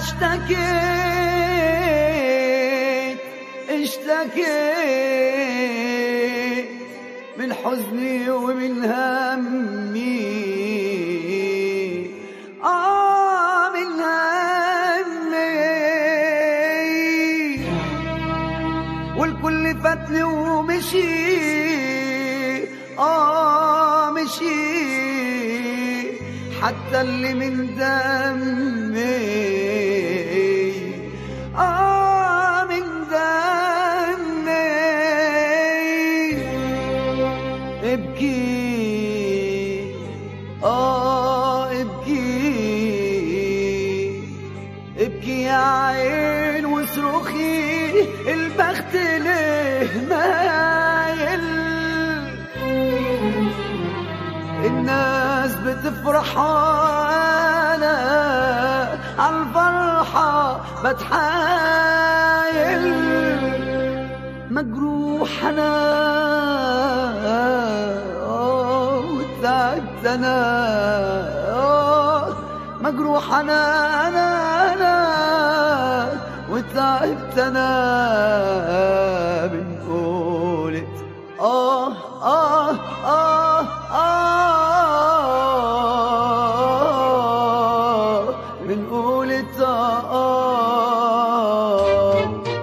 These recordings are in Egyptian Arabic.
اشتكيت اشتكيت من حزني ومن همي آه من همي والكل فاتني ومشي آه مشي حتى اللي من دمي آه من دمي ابكي آه ابكي ابكي يا عين واصرخي البخت ليه مايل الناس بتفرح انا عالفرحة بتحايل مجروح انا آه، وتعبت انا آه، مجروح انا انا انا وتعبت انا من قولة آه آه آه آه من قولة آه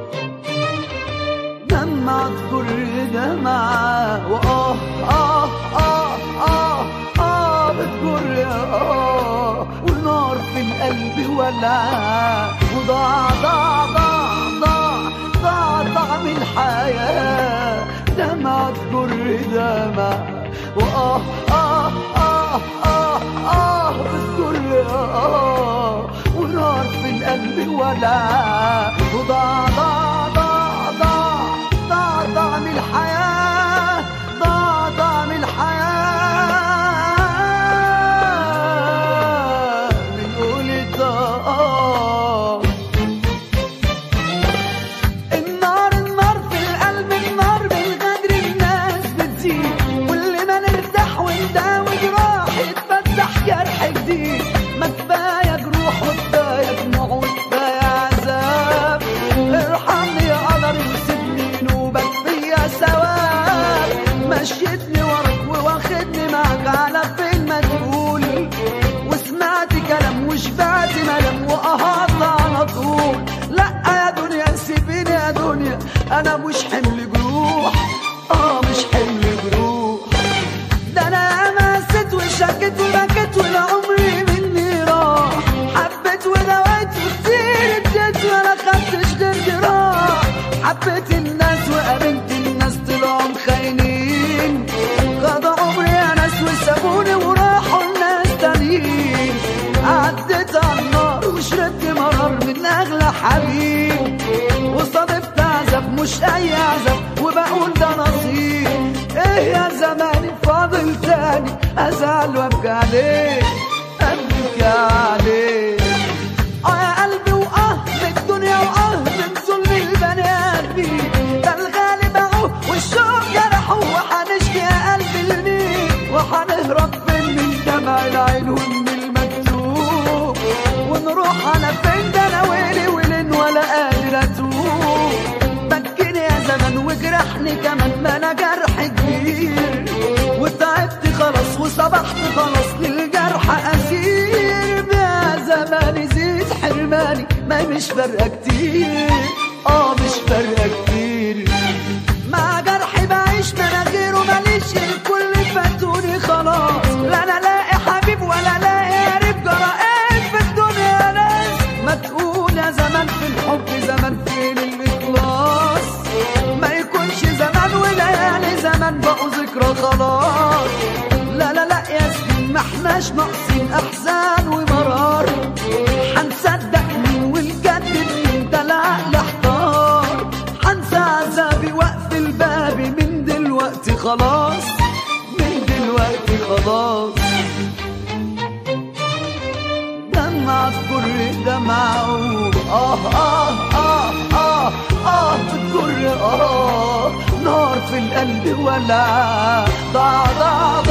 دمعة كل دمعة وآه آه آه آه آه بتجر آه والنار في القلب ولع وضاع ضاع ضاع ضاع ضاع طعم الحياة دمعة كل دمعة وآه آه آه آه آه بتجر آه ونار في القلب ولع وضاع ضاع ضاع ضاع ضاع طعم الحياة ضاع طعم الحياة من قولة آه النار النار في القلب النار بالغدر الناس بتزيد كل ما نرتاح ونداوي جراح يتفتح جرح جديد ما كفايه جروح وكفايه دموع وكفايه عذاب ارحمني يا قدر وسيبني نوبك فيا ثواب مشيتني وراك وواخدني معاك على فين ما تقول وسمعت كلام وشبعت ملام وقهرت على طول لا يا دنيا سيبيني يا دنيا انا مش حمل جروح اه مش حمل جروح ده انا مست وشكت وبكت والعمر مني راح حبيت ودويت وكتير اديت ولا خدتش غير جراح حبيت الناس وقابلت الناس طلعوا مخاينين خدوا عمري يا ناس وسابوني وراحوا الناس تانيين عديت على النار وشربت مرار من اغلى حبيب وصادفت عذاب مش اي عذاب وبقول ده نصيب ايه يا زماني فاضل تاني ازعل وابكي عليه ابكي عليه اه يا قلبي واه من الدنيا واه من ظلم البني ادمين ده الغالب اهو والشوق جرحه وحنشكي يا قلبي لمين وحنهرب فين من دمع العين ومن المكتوب ونروح على فين ده انا ويلي ولين ولا قادر اتوب بكيني يا زمن وجرحني كمان ما انا جرح كبير وتعبت خلاص وصبحت خلاص للجرح اسير يا زماني زيد حرماني ما مش فارقه كتير اه مش فارقه كتير مع جرحي بعيش ما انا غيره ماليش الكل فاتوني خلاص لا انا لاقي حبيب ولا لاقي قريب جرى ايه في الدنيا ناس ما تقول يا زمان في الحب زمان فين الاخلاص ما يكونش زمان وليالي زمان بقوا ذكرى خلاص لا لا لا يا سنين ما احناش ناقصين احزان ومرار هنصدق مين ونجدد مين ده العقل احتار هنسى عذابي وقف الباب من دلوقتي خلاص من دلوقتي خلاص دمعة تجر دمعة آه آه آه آه آه بتجر آه نار في القلب ولع ضاع ضاع